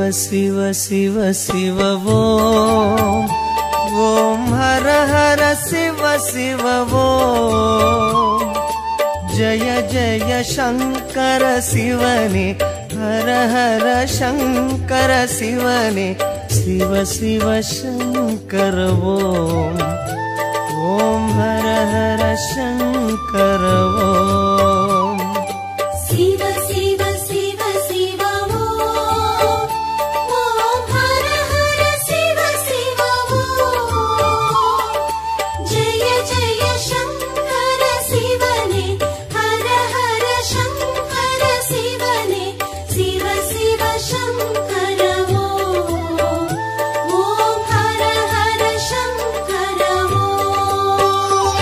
சிவ சிவ சிவ ஓம் ஓம் ஹர ஹர சிவ சிவ ஓம் ஜய ஜய சங்கர சிவனே ஹர ஹர சங்கர சிவனே சிவ சிவ சங்கர ஓம் ஓம் ஹர ஹர சங்கர ஓம் சிவ சிவ சிவ சிவ ஓம் ஓம் ஹர ஹர சிவ சிவ ஓம் ஜெய ஜெய சங்கர சிவனே ஹர ஹர சங்கர சிவனே சிவ சிவ சங்கர ஓம் ஓம் ஹர ஹர சங்கர ஓம்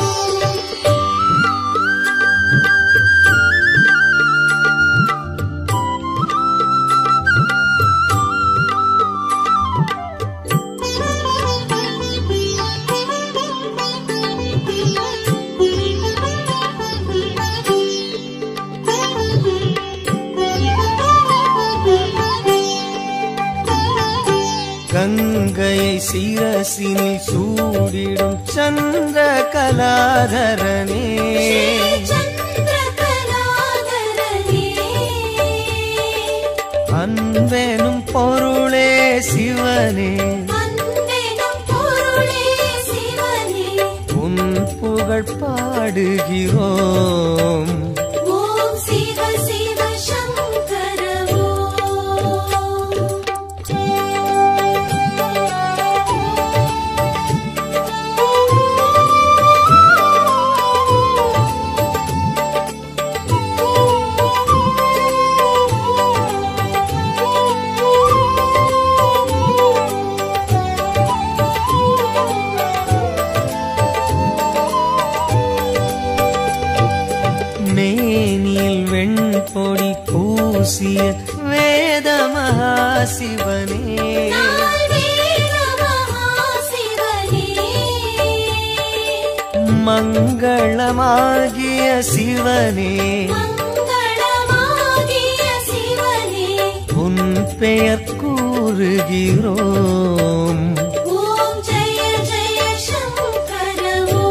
கங்கையை சிரசினில் சூடிடும் சந்திர கலாதரனே அன்பெனும் பொருளே சிவனே உன் புகழ் பாடுகிறோம் மேனில் வெண்பொடி பூசிய வேத மகாசிவனே மங்களமாகிய சிவனே உன் பெயர் கூறுகிறோம் ஓம் ஜெய ஜெய சங்கர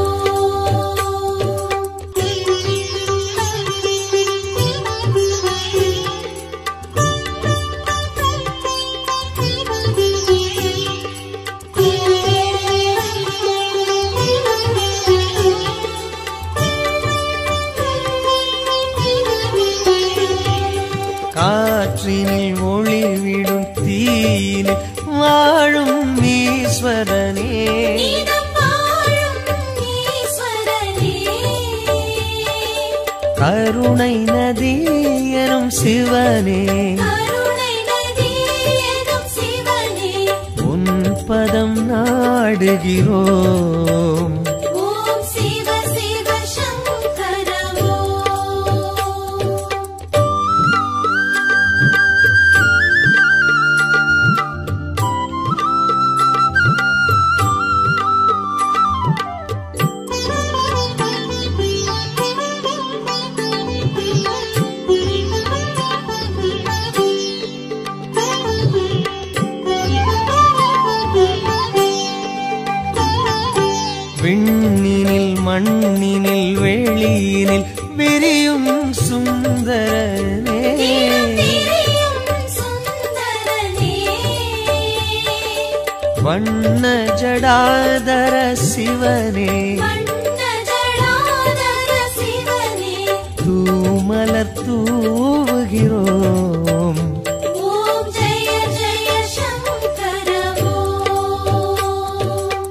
காற்றினில் ஒளிவிடும் தீயினில் வாழும் ஈஸ்வரனே நீதம் வாழும் ஈஸ்வரனே கருணை நதி எனும் சிவனே கருணை நதி எனும் சிவனே உன் பதம் நாடுகிறோம் ஓம் சிவ சிவ சங்கர ஓம் விண்ணினில் மண்ணினில் வெளியினில் விரியும் சுந்தரனே திரியும் சுந்தரனே வண்ண ஜடாதர சிவனே வண்ண ஜடாதர சிவனே தூமலர் தூவுகிறோம் ஓம் ஜெய ஜெய சங்கர ஓம்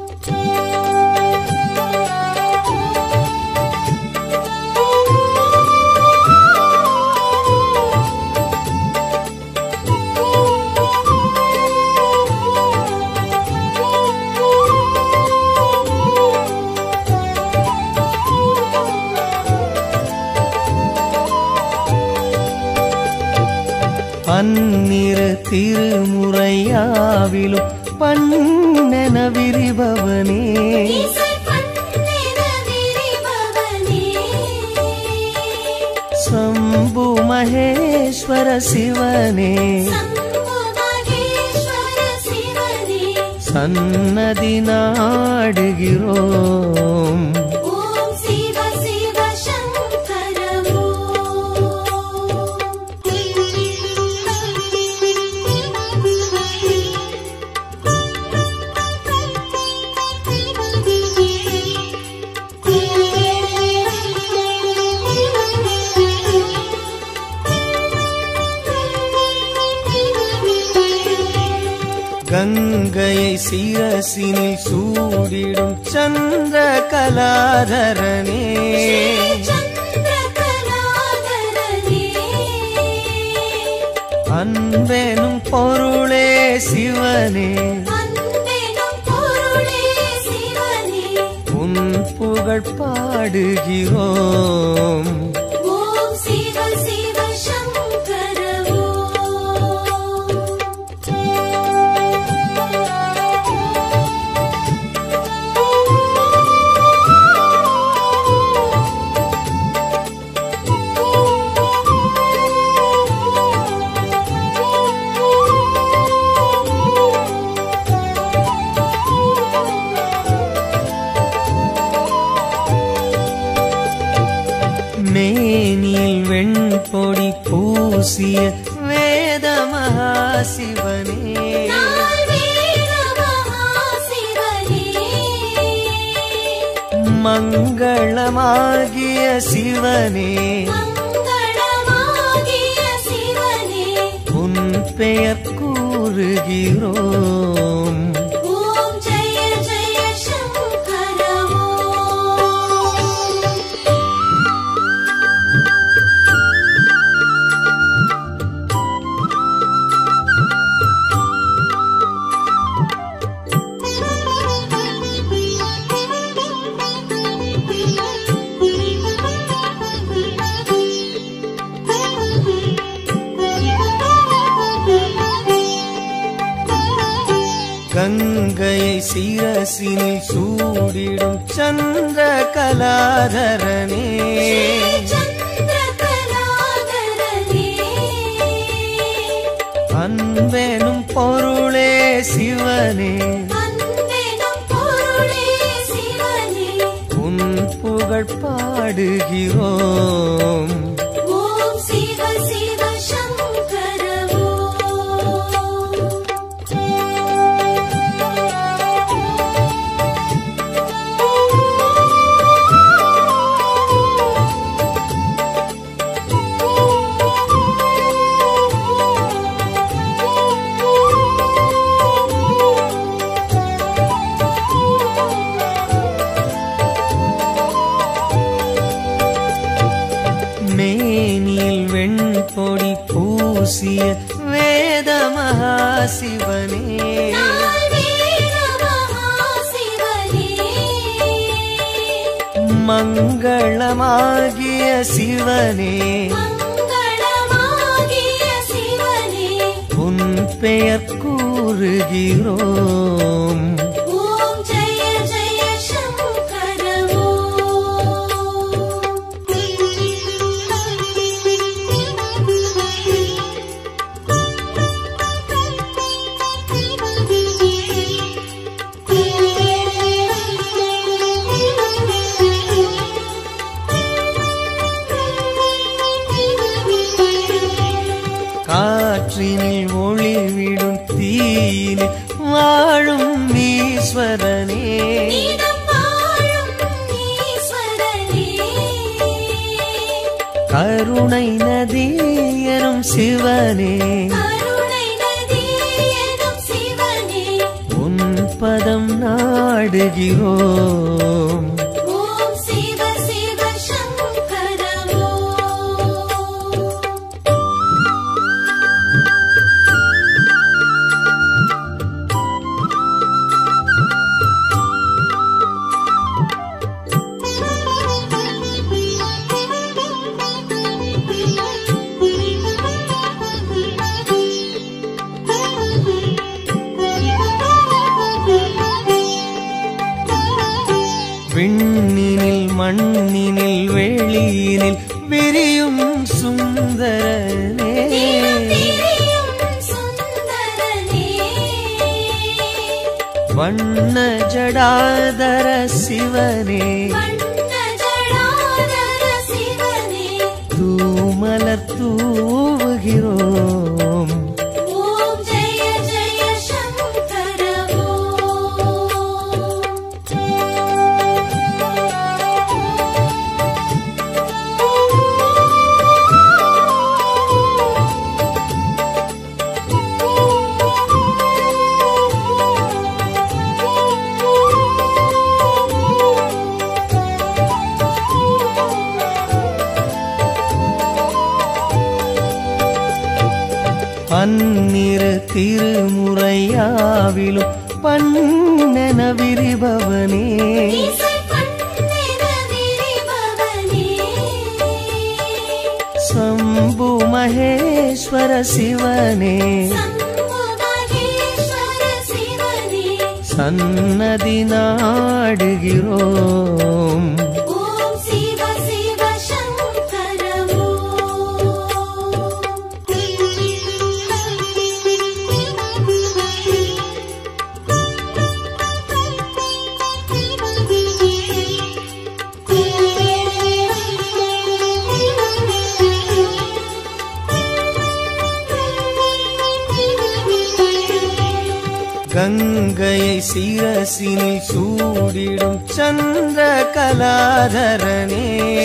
பன்னிரு திருமுறையாவிலும் பண்ணென விரிபவனே இசை பண்ணென விரிபவனே சம்பு மகேஸ்வர சிவனே சம்பு மகேஸ்வர சன்னதி நாடுகிறோம் ஓம் சிவ சிவ சங்கர கங்கையை சிரசினில் சூடிடும் சந்திர கலாதரனே அன்பெனும் பொருளே சிவனே உன் புகழ் பாடுகிறோம் மேனில் வெண்பொடி பூசிய வேத மகாசிவனே மங்களமாகிய சிவனே உன் பெயர் கூறுகிறோம் ஓம் ஜெய ஜெய சங்கர கங்கையை சிரசினில் சூடிடும் சந்திர கலாதரனே அன்பெனும் பொருளே சிவனே உன் புகழ் பாடுகிறோம் மேனில் வெண்பொடி பூசிய வேத மகாசிவனே மங்களமாகிய சிவனே உன் பெயர் கூறுகிறோம் ஓம் ஜெய ஜெய சங்கர காற்றினில் ஒளிவிடும் தீயினில் வாழும் ஈஸ்வரனே நீதம் வாழும் ஈஸ்வரனே கருணை நதி எனும் சிவனே கருணை நதி எனும் சிவனே உன் பதம் நாடுகிறோம் ஓம் சிவ சிவ சங்கர விண்ணினில் மண்ணினில் வெளியினில் விரியும் சுந்தரனே தினம் திரியும் சுந்தரனே வண்ண ஜடாதர சிவனே வண்ண ஜடாதர சிவனே தூமலர் தூவுகிறோம் ஓம் ஜெய ஜெய சங்கர ஓம் பன்னிரு திருமுறையாவிலும் பண்ணென விரிபவனே இசை பண்ணின விரிபவனே சம்பு மகேஸ்வர சிவனே சம்பு மகேஸ்வர சிவனே சன்னதி நாடுகிறோம் ஓம் சிவ சிவ சங்கர கங்கையை சிரசினில் சூடிடும் சந்திர கலாதரனே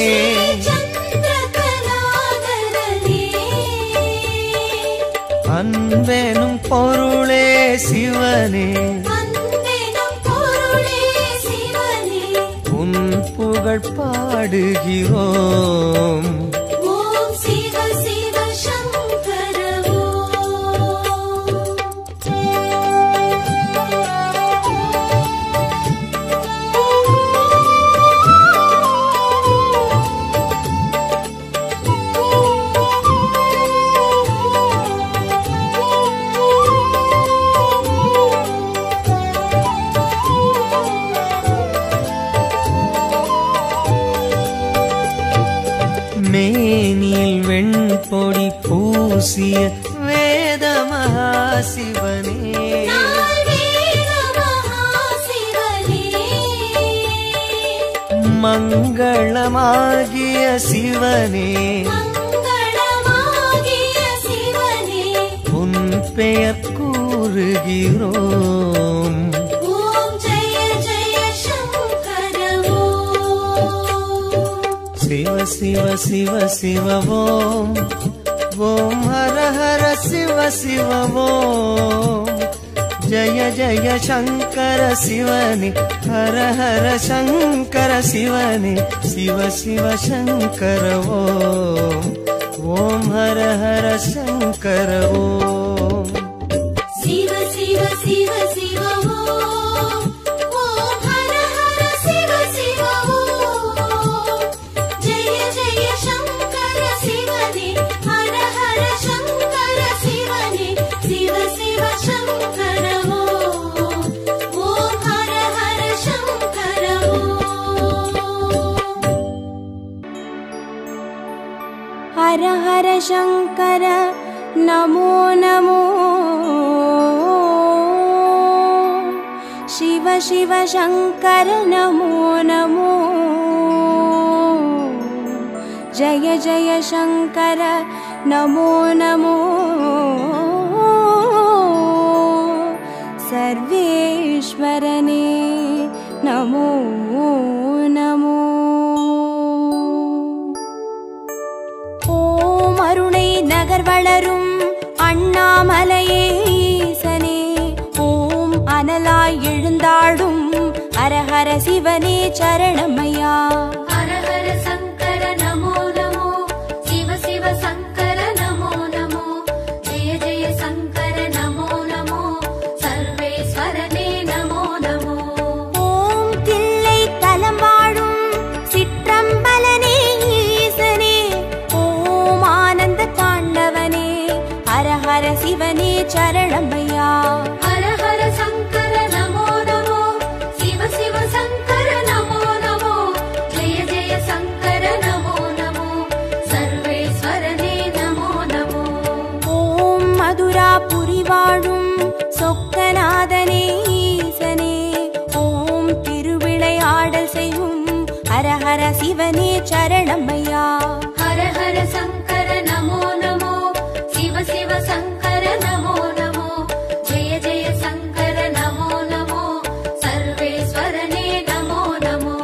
சந்திரகலாதரனே அன்பெனும் பொருளே சிவனே அன்பெனும் பொருளே சிவனே உன் புகழ் பாடுகிறோம் ஓம் சிவ சிவ சங்கர மேனில் வெண்பொடி பூசிய வேத மகாசிவனே நாள் வேத மகாசிவனே மங்களமாகிய சிவனே மங்களமாகிய சிவனே உன் பெயர் கூறுகிறோம் ஓம் ஜெய ஜெய சங்கர ஓம் சிவ சிவ சிவ சிவ ஓம் ஓம் ஹர ஹர சிவ சிவ ஓம் ஜய ஜய சங்கர சிவனே ஹர ஹர சங்கர சிவனே சிவ சிவ சங்கர ஓம் ஓம் ஹர ஹர சங்கர ஓம் சிவ சிவ சிவ சிவ ஓம் ஓம் ஹர ஹர சிவ சிவ ஓம் ஜெய ஜெய சங்கர சிவனே ஹர ஹர சங்கர சிவனே சிவ சிவ சங்கர ஓம் ஓம் ஹர ஹர சங்கர ஓம் हर हर शङ्कर नमो नमो शिव शिव शङ्कर नमो नमो जय जय शङ्कर नमो नमो सर्वेश्वरने नमो नमो ஓம் அருணை நகர் வளரும் அண்ணாமலையே ஈசனே ஓம் அனலாய் எழுந்தாடும் அரஹர சிவனே சரணமையா ஹர ஹர சங்கர நமோ நமோ சிவ சிவ சங்கர நமோ நமோ ஜெய ஜெய சங்கர நமோ நமோ சர்வேஸ்வரனே நமோ நமோ ஓம் தில்லை தலம் வாழும் சிற்றம்பலனே ஈசனே ஓம் ஆனந்த தாண்டவனே ஹரஹர சிவனே சரணமையா ஹர ஹர சங்கர நமோ நமோ சிவ சிவ சங்கர நமோ நமோ ஜெய ஜெய சங்கர நமோ நமோ சர்வேஸ்வரனே நமோ நமோ ஓம் மதுராபுரி வாழும் சொக்கநாதனே ஈசனே ஹர சிவனே சரணமையா हर हर शङ्कर नमो नमो शिव शिव शङ्कर नमो नमो जय जय शङ्कर नमो नमो सर्वेश्वरने नमो नमो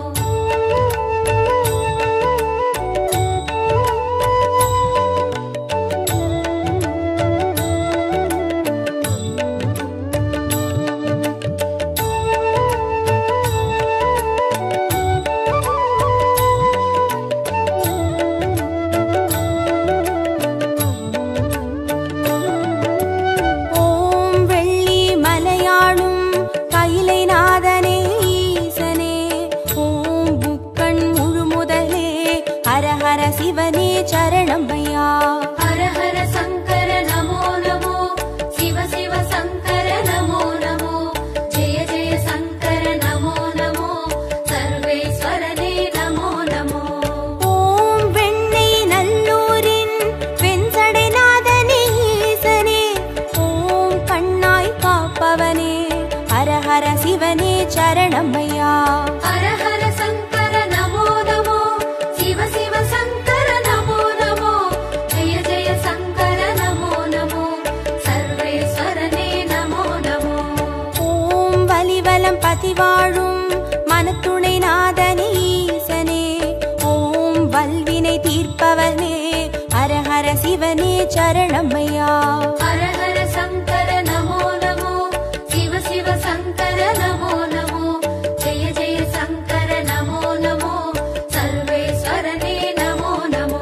ஓம் வெள்ளி மலையாளும் கைலை நாதனே ஈசனே ஓம் புக்கண் முழுமுதலே ஹர ஹர சிவனே சரணமையா हर हर शङ्कर नमो नमो शिव शिव शङ्कर नमो नमो जय जय शङ्कर नमो नमो सर्वेश्वरने नमो नमो ஓம் வெண்ணை நல்லூரின் வெண்சடை நாதனே ஈசனே ஓம் கண்ணாய் காப்பவனே ஹர ஹர சிவனே சரணமையா हर हर शङ्कर नमो नमो शिव शिव शङ्कर नमो नमो जय जय शङ्कर नमो नमो सर्वेश्वरने नमो नमो ஓம் வலிவலம் பதிவாழும் மனத்துணை நாதனே ஈசனே ஓம் வல்வினை தீர்ப்பவனே ஹர ஹர சிவனே சரணமையா हर हर शङ्कर नमो नमो शिव शिव शङ्कर नमो नमो जय जय शङ्कर नमो नमो सर्वेश्वरने नमो नमो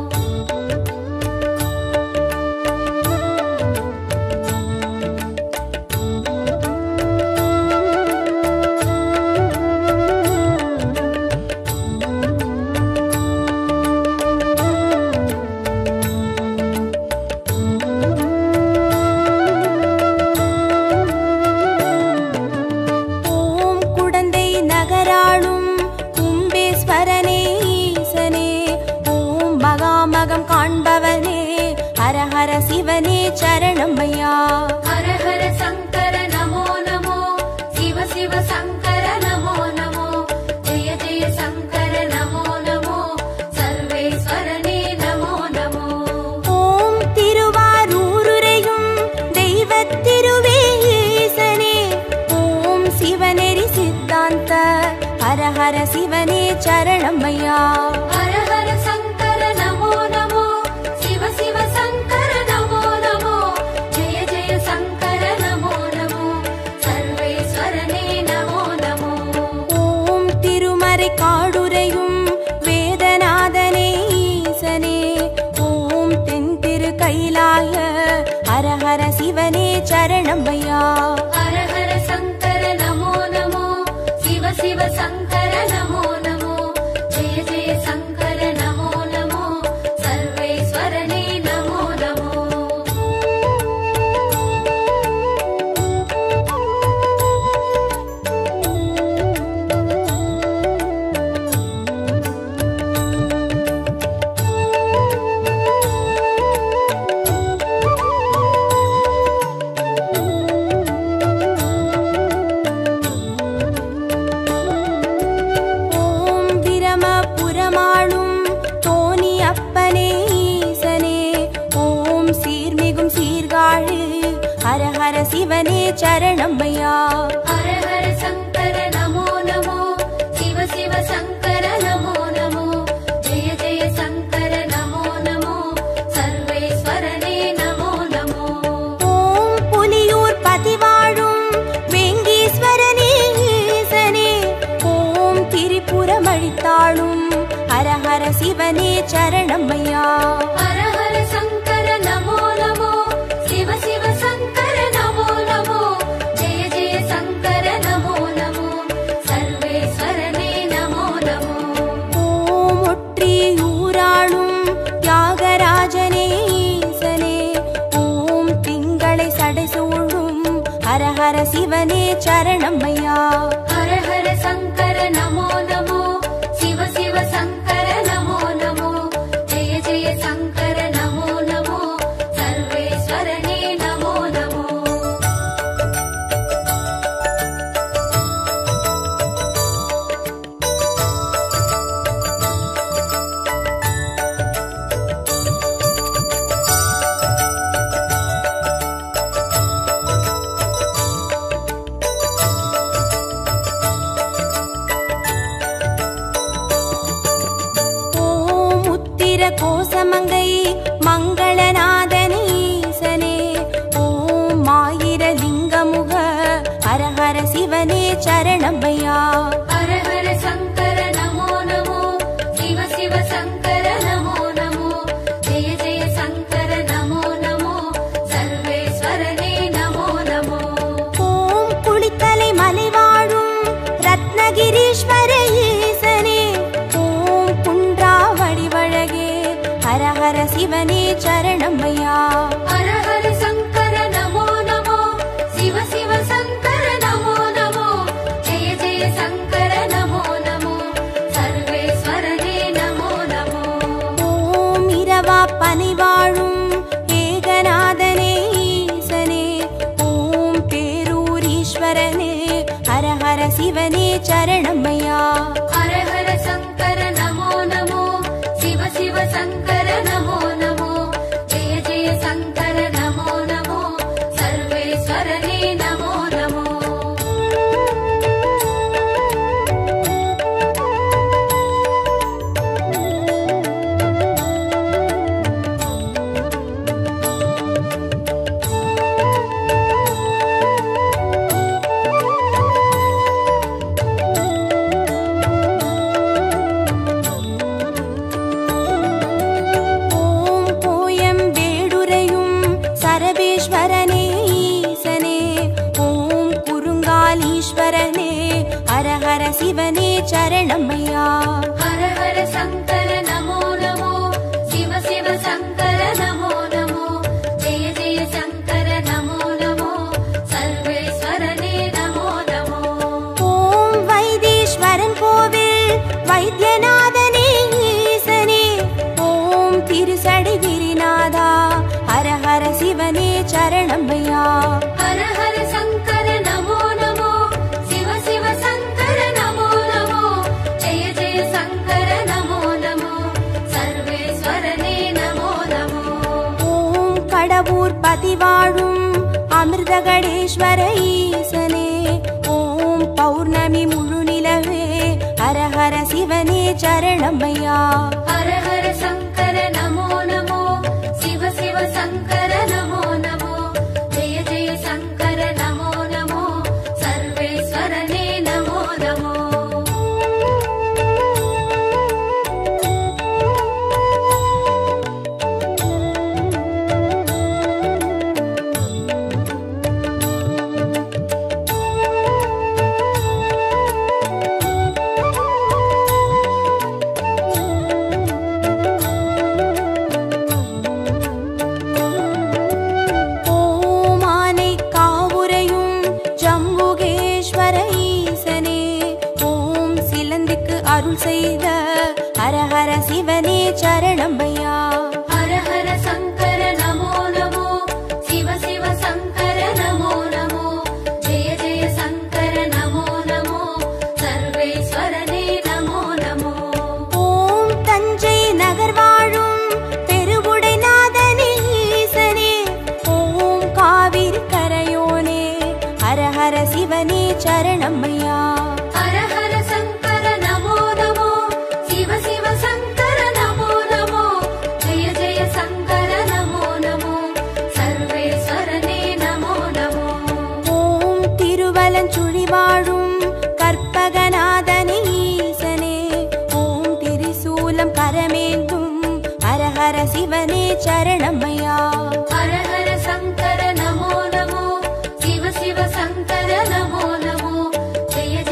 ஓம் குடந்தை நகராளும் கும்பேஸ்வரனே ஈசனே ஓம் மகாமகம் காண்பவனே ஹர ஹர சிவனே சரணமையா हर हर शङ्कर नमो नमो शिव शिव शङ्कर नमो नमो जय जय शङ्कर नमो नमो सर्वेश्वरने नमो नमो ஓம் திருவாரூருரையும் தெய்வத் திருவே ஈசனே ஓம் சிவநெறி சித்தாந்த ஹர ஹர சிவனே சரணமையா हर हर शङ्कर नमो नमो शिव शिव शङ्कर नमो नमो जय जय शङ्कर नमो नमो सर्वेश्वरने नमो नमो ஓம் திருமறை காடுரையும் வேதநாதனே ஈசனே ஓம் தென் திரு கைலாய ஹர ஹர சிவனே சரணமையா हर हर शङ्कर नमो नमो शिव शिव शङ्कर नमो नमो जय जय शङ्कर नमो नमो सर्वेश्वरने नमो नमो ஓம் பிரமபுரமாளும் தோணி அப்பனே ஈசனே ஓம் சீர்மிகும் சீர்காழி ஹர ஹர சிவனே சரணமையா हर हर शङ्कर नमो नमो शिव शिव शङ्कर नमो नमो जय जय शङ्कर नमो नमो सर्वेश्वरने नमो नमो ஓம் புலியூர் பதிவாழும் வெங்கீஸ்வரனே ஈசனே ஓம் திரிபுரம் அழித்தாளும் ஹர ஹர சிவனே சரணமையா हर हर शङ्कर नमो नमो शिव शिव शङ्कर नमो नमो जय जय शङ्कर नमो नमो सर्वेश्वरने नमो नमो ஓம் ஒற்றியூராளும் தியாகராஜனே ஈசனே ஓம் திங்களை சடைசூழும் ஹர ஹர சிவனே சரணமையா हर हर शङ्कर नमो नमो शिव शिव शङ्कर नमो नमो जय जय शङ्कर नमो नमो सर्वेश्वरने नमो नमो சரணமையா ஹர ஹர சங்கர நமோ நமோ சிவ சிவ சங்கர நமோ நமோ ஜெய ஜெய சங்கர நமோ நமோ சர்வேஸ்வரனே நமோ நமோ ஓம் குளித்தலை மலை வாழும் ரத்னகிரீஸ்வர ஈசனே ஓம் குன்றா வடிவழகே ஹர ஹர சிவனே சரணமையா ஹர ஹர சங்கர நமோ நமோ சிவ சிவ சங்கர நமோ நமோ ஜெய ஜெய சங்கர நமோ நமோ சர்வேஸ்வரனே நமோ நமோ ஓம் இரவா பனி வாழும் ஏகநாதனே ஈசனே ஓம் பேரூரீஸ்வரனே ஹர ஹர சிவனே சரணமையா ஹர ஹர சங்கர நமோ நமோ சிவ சிவ சங்கர நமோ நமோ ஜெய ஜெய சங்கர நமோ நமோ சர்வேஸ்வரனே நமோ நமோ ஓம் கோயம் வேடுரையும் சரபேஸ்வரனே ஈசனே ஓம் குறுங்காலீஸ்வரனே ஹர ஹர சிவனே சரணமையா ஹர ஹர சங்கர நமோ நமோ சிவ சிவ சங்கர நமோ நமோ ஜெய ஜெய சங்கர நமோ நமோ சர்வேஸ்வரனே நமோ நமோ ஓம் வைத்தீஸ்வரன் கோவில் வைத்தியநாதனே ஈசனே ஓம் திருசடி கிரிநாதா ஹர ஹர சிவனே சரணமையா ஹர ஹர சங்கர நமோ நமோ சிவ சிவ சங்கர நமோ நமோ ஜெய ஜெய சங்கர நமோ நமோ சர்வேஸ்வரனே நமோ நமோ ஓம் கடவுர் பதிவாழும் அமிர்தகடேஸ்வர ஈசனே ஓம் பௌர்ணமி முழு நிலவே ஹர ஹர சிவனே சரணமையா ஹர ஹர சங்கர நமோ நமோ சிவ சிவ சங்கர நமோ நமோ ஜெய ஜெய சங்கர நமோ நமோ சர்வேஸ்வரனே நமோ நமோ ஓம் ஆனை காவுரையும் ஜம்புகேஸ்வர ஈசனே ஓம் சிலந்திக்கு அருள் செய்த ஹர ஹர சிவனே சரணமையா ஹர ஹர சங்கர நமோ நமோ சிவ சிவ சங்கர நமோ நமோ ஜெய ஜெய சங்கர நமோ நமோ சர்வேஸ்வரனே நமோ நமோ ஓம் தஞ்சை நகர் வாழும் பெருவுடைநாதனே ஈசனே ஓம் காவிரி கரையோனே ஹர ஹர சிவனே சரணமையா ஹர ஹர சங்கர நமோ நமோ சிவ சிவ சங்கர நமோ நமோ ஜெய ஜெய சங்கர நமோ நமோ சர்வேஸ்வரனே நமோ நமோ ஓம் திருவலஞ்சுழி வாழும் கற்பகநாதனே ஈசனே ஓம் திரிசூலம் கரமேந்தும் ஹர ஹர சிவனே சரணமையா ஹர ஹர சங்கர நமோ நமோ சிவ சிவ சங்கர நமோ நமோ ஜெய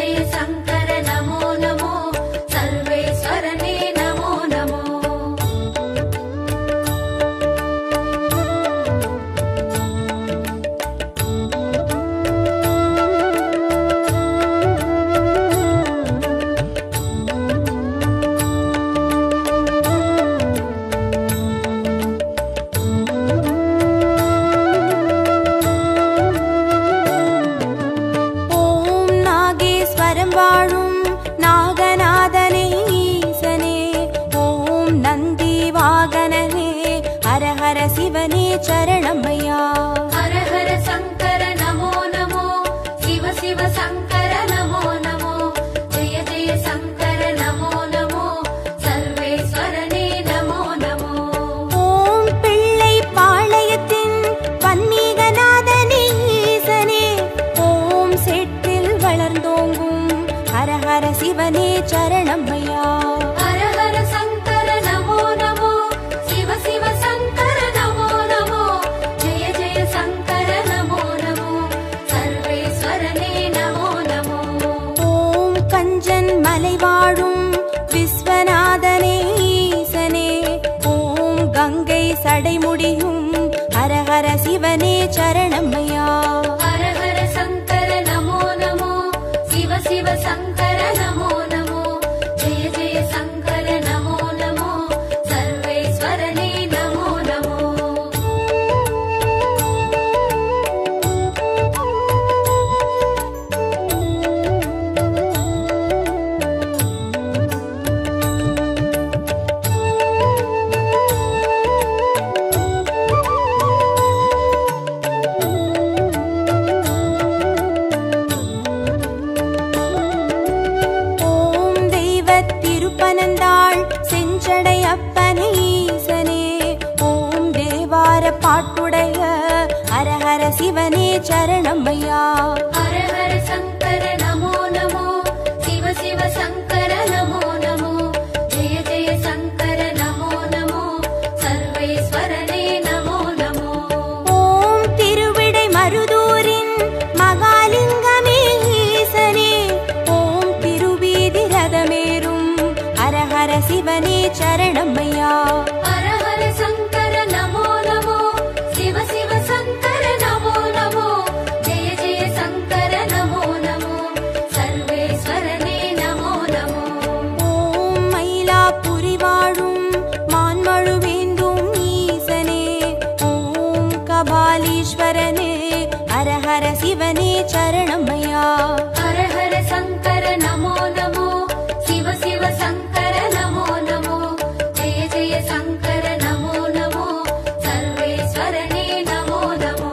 சரணமையா ஹர ஹர சங்கர நமோ நமோ சிவ சிவ சங்கர நமோ நமோ ஜெய ஜெய சங்கர நமோ நமோ சர்வேஸ்வரனே நமோ நமோ ஓம் கஞ்சன் மலை வாழும் விஸ்வநாதனே ஈசனே ஓம் கங்கை சடைமுடியும் ஹர ஹர சிவனே சரணமையா ஹர ஹர சங்கர நமோ நமோ சிவ சிவ சங்கர நமோ நமோ ஜெய ஜெய சங்கர நமோ நமோ சர்வேஸ்வரனே நமோ நமோ ஓம் தெய்வ திருப்பனந்தாள் செஞ்சடை அப்பனே ஈசனே ஓம் தேவார பாட்டுடைய ஹர ஹர சிவனே சரணமையா ஹர ஹர சங்கர நமோ நமோ சிவ சிவ சங்கர நமோ நமோ ஜெய ஜெய சங்கர நமோ நமோ சர்வேஸ்வரனே நமோ நமோ ஓம் திருவிடை மருதூரின் மகாலிங்கமே ஈசனே ஓம் திருவீதி ரதமேறும் ஹர ஹர சிவனே சரணமையா ஹர ஹர சங்கர நமோ நமோ சிவ சிவ சங்கர நமோ நமோ ஜெய ஜெய சங்கர நமோ நமோ சர்வேஸ்வரனே நமோ நமோ ஓம் மயிலாப்புரி வாழும் மான்மழுவேந்தும் ஈசனே ஓம் கபாலீஸ்வரனே ஹர ஹர சிவனே சரணமையா ஹர ஹர சங்கர நமோ நமோ சிவ சிவ சங்கர நமோ நமோ ஜெய ஜெய சங்கர நமோ நமோ சர்வேஸ்வரனே நமோ நமோ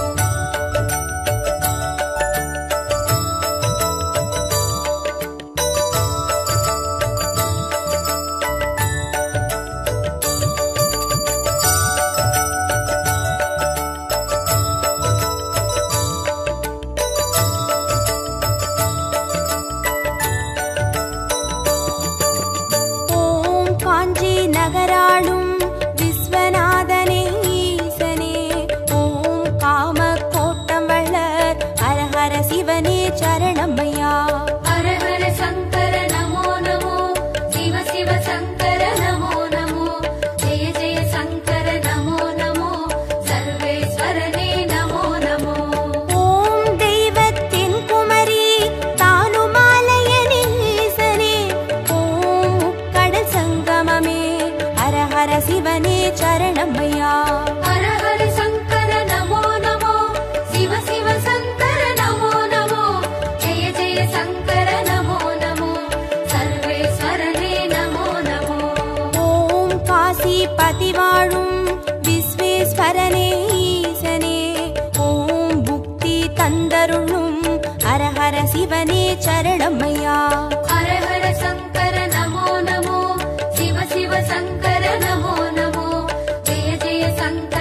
ஓம் காஞ்சி நகராளும் விஸ்வநாதனே ஈசனே ஓம் காம கோட்டம் வளர் ஹர ஹர சிவனே சரணமையா ஹர ஹர சங்கர நமோ நமோ சிவ சிவ சங்கர நமோ நமோ ஜெய ஜெய சங்கர நமோ நமோ சர்வேஸ்வரனே நமோ நமோ ஓம் தெய்வத்தின் குமரி தானுமாலயனே ஈசனே ஓம் முக்கடல் சங்கமமே ஹர ஹர சிவனே சரணமையா ஹர ஹர சங்கர நமோ நமோ சிவ சிவ சங்கர நமோ நமோ ஜெய ஜெய சங்கர நமோ நமோ சர்வேஸ்வரனே நமோ நமோ ஓம் காசி பதிவாழும் விஸ்வேஸ்வரனே ஈசனே ஓம் புக்தி தந்தருளும் ஹர ஹர சிவனே சரணமையா ஹர ஹர சங்கர நமோ நமோ சிவ சிவ சங்கர நமோ நமோ ஜெய ஜெய சங்கர